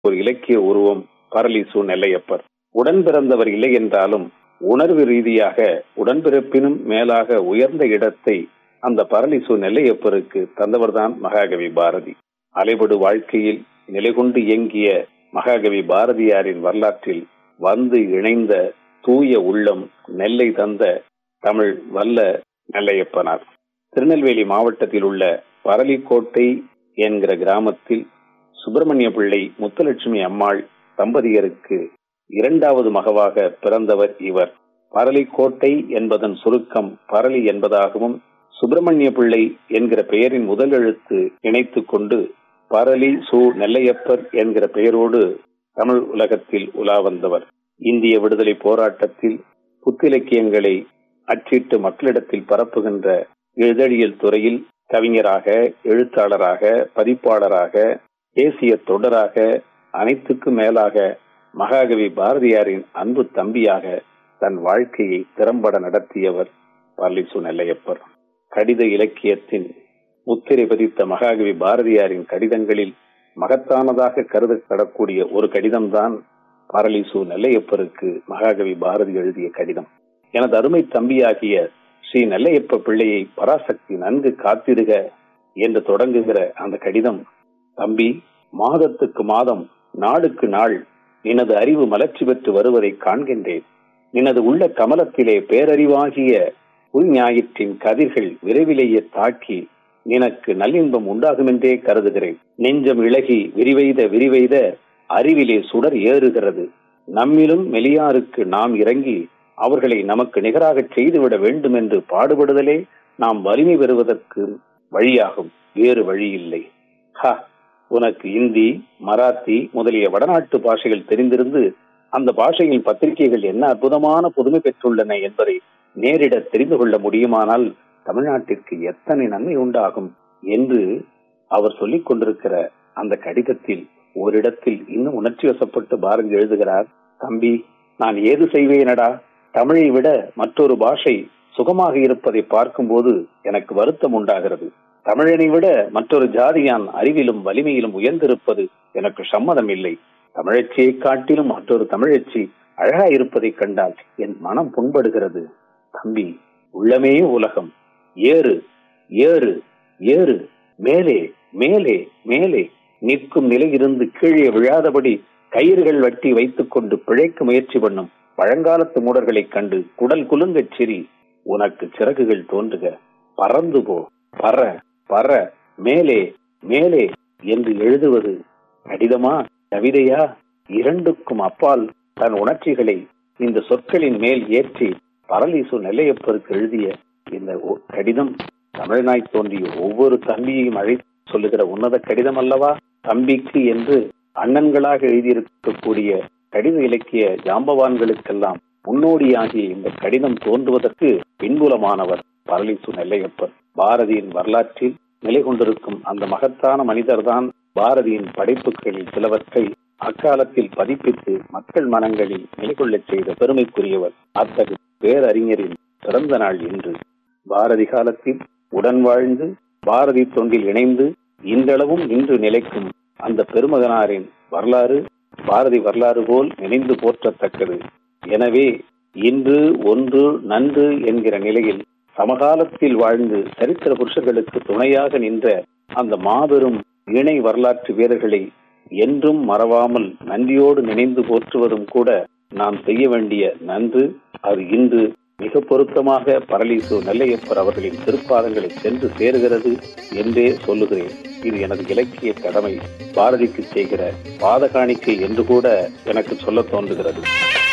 ஒரு இலக்கிய உருவம் பரலிசு நெல்லையப்பர் உடன் பிறந்தவர் இல்லை என்றாலும் உணர்வு ரீதியாக உடன்பிறப்பினும் மேலாக உயர்ந்த இடத்தை அந்த பரலிசு நெல்லையப்பருக்கு தந்தவர்தான் மகாகவி பாரதி அலைபடு வாழ்க்கையில் நிலைகொண்டு இயங்கிய மகாகவி பாரதியாரின் வரலாற்றில் வந்து இணைந்த தூய உள்ளம் நெல்லை தந்த தமிழ் வல்ல நெல்லையப்பனார் திருநெல்வேலி மாவட்டத்தில் உள்ள பரளிக்கோட்டை என்கிற கிராமத்தில் சுப்பிரமணிய பிள்ளை முத்துலட்சுமி அம்மாள் தம்பதியருக்கு இரண்டாவது மகவாக பிறந்தவர் இவர் பரளிக்கோட்டை என்பதன் சுருக்கம் பரளி என்பதாகவும் சுப்பிரமணிய பிள்ளை என்கிற பெயரின் முதல் எழுத்து இணைத்துக் கொண்டு பரளி சு நெல்லையப்பர் என்கிற பெயரோடு தமிழ் உலகத்தில் உலா வந்தவர் இந்திய விடுதலை போராட்டத்தில் புத்திலக்கியங்களை அச்சிட்டு மக்களிடத்தில் பரப்புகின்ற இதழியல் துறையில் கவிஞராக எழுத்தாளராக பதிப்பாளராக தேசிய தொடராக அனைத்துக்கும் மேலாக மகாகவி பாரதியாரின் அன்பு தம்பியாக தன் வாழ்க்கையை திறம்பட நடத்தியவர் பர்லிசு நெல்லையப்பர் கடித இலக்கியத்தின் முத்திரை பதித்த மகாகவி பாரதியாரின் கடிதங்களில் மகத்தானதாக கருதப்படக்கூடிய ஒரு கடிதம்தான் பரலிசு நெல்லையப்பருக்கு மகாகவி பாரதி எழுதிய கடிதம் எனது அருமை தம்பியாகிய ஸ்ரீ நெல்லையப்ப பிள்ளையை பராசக்தி நன்கு காத்திருக என்று தொடங்குகிற அந்த கடிதம் தம்பி மாதத்துக்கு மாதம் நாளுக்கு நாள் நினது அறிவு மலர்ச்சி பெற்று வருவதை காண்கின்றேன் நினது உள்ள கமலத்திலே பேரறிவாகிய உள்ஞாயிற்றின் கதிர்கள் விரைவிலேயே தாக்கி நினக்கு நல்லின்பம் உண்டாகும் என்றே கருதுகிறேன் நெஞ்சம் இழகி விரிவெய்த விரிவெய்த அறிவிலே சுடர் ஏறுகிறது நம்மிலும் மெலியாருக்கு நாம் இறங்கி அவர்களை நமக்கு நிகராக செய்துவிட வேண்டும் என்று பாடுபடுதலே நாம் வலிமை பெறுவதற்கு வழியாகும் வேறு வழி இல்லை ஹா உனக்கு இந்தி மராத்தி முதலிய வடநாட்டு பாஷைகள் தெரிந்திருந்து அந்த பாஷையில் பத்திரிகைகள் என்ன அற்புதமான புதுமை பெற்றுள்ளன என்பதை நேரிட தெரிந்து கொள்ள முடியுமானால் தமிழ்நாட்டிற்கு எத்தனை நன்மை உண்டாகும் என்று அவர் சொல்லிக் கொண்டிருக்கிற அந்த கடிதத்தில் ஓரிடத்தில் இன்னும் உணர்ச்சி வசப்பட்டு பாரதி எழுதுகிறார் தம்பி நான் ஏது செய்வேனடா தமிழை விட மற்றொரு பாஷை சுகமாக இருப்பதை பார்க்கும்போது எனக்கு வருத்தம் உண்டாகிறது தமிழனை விட மற்றொரு ஜாதியான் அறிவிலும் வலிமையிலும் உயர்ந்திருப்பது எனக்கு சம்மதம் இல்லை தமிழச்சியை காட்டிலும் மற்றொரு தமிழச்சி அழகா இருப்பதைக் கண்டால் என் மனம் புண்படுகிறது தம்பி உள்ளமே உலகம் ஏறு ஏறு ஏறு மேலே மேலே மேலே நிற்கும் நிலையிலிருந்து கீழே விழாதபடி கயிறுகள் வட்டி வைத்துக் கொண்டு பிழைக்க முயற்சி பண்ணும் பழங்காலத்து மூடர்களைக் கண்டு குடல் குலுங்கச் சிரி உனக்கு சிறகுகள் தோன்றுக பறந்து போ பற பற மேலே மேலே என்று எழுதுவது கடிதமா கவிதையா இரண்டுக்கும் அப்பால் தன் உணர்ச்சிகளை இந்த சொற்களின் மேல் ஏற்றி பரலீசு நெல்லையப்பருக்கு எழுதிய இந்த கடிதம் தமிழனாய் தோன்றிய ஒவ்வொரு தம்பியையும் அழை சொல்லுகிற உன்னத கடிதம் அல்லவா தம்பிக்கு என்று அண்ணன்களாக எழுதியிருக்கக்கூடிய கடித இலக்கிய ஜாம்பவான்களுக்கெல்லாம் முன்னோடியாகிய இந்த கடிதம் தோன்றுவதற்கு பின்புலமானவர் பரலிசு நெல்லையப்பர் பாரதியின் வரலாற்றில் நிலை கொண்டிருக்கும் அந்த மகத்தான மனிதர்தான் பாரதியின் படைப்புகளில் சிலவற்றை அக்காலத்தில் பதிப்பித்து மக்கள் மனங்களில் நிலை கொள்ளச் செய்த பெருமைக்குரியவர் அத்தகு பேரறிஞரின் பிறந்த நாள் இன்று பாரதி காலத்தில் உடன் வாழ்ந்து பாரதி தொண்டில் இணைந்து இன்றளவும் இன்று நிலைக்கும் அந்த பெருமகனாரின் வரலாறு பாரதி வரலாறு போல் நினைந்து போற்றத்தக்கது எனவே இன்று ஒன்று நன்று என்கிற நிலையில் சமகாலத்தில் வாழ்ந்து சரித்திர புருஷர்களுக்கு துணையாக நின்ற அந்த மாபெரும் இணை வரலாற்று வீரர்களை என்றும் மறவாமல் நன்றியோடு நினைந்து போற்றுவதும் கூட நாம் செய்ய வேண்டிய நன்று அது இன்று மிக பொருத்தமாக பரலீசு நெல்லையப்பர் அவர்களின் திருப்பாதங்களை சென்று சேருகிறது என்றே சொல்லுகிறேன் இது எனது இலக்கிய கடமை பாரதிக்கு செய்கிற பாத காணிக்கை என்று கூட எனக்கு சொல்ல தோன்றுகிறது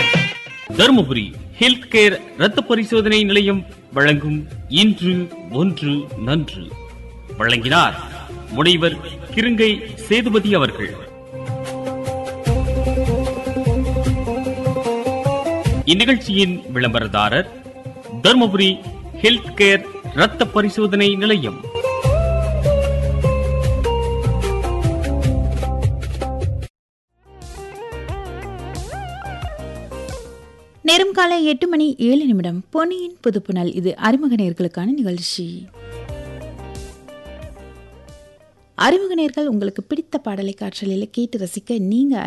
தருமபுரி ஹெல்த் கேர் ரத்த பரிசோதனை நிலையம் வழங்கும் இன்று ஒன்று நன்று வழங்கினார் முனைவர் கிருங்கை சேதுபதி அவர்கள் இந்நிகழ்ச்சியின் விளம்பரதாரர் தருமபுரி ஹெல்த் கேர் ரத்த பரிசோதனை நிலையம் நேரம் காலை எட்டு மணி ஏழு நிமிடம் பொன்னியின் புதுப்புணல் இது அறிமுக நேர்களுக்கான நிகழ்ச்சி அறிமுக நேர்கள் உங்களுக்கு பிடித்த பாடலை காற்றலையில் கேட்டு ரசிக்க நீங்க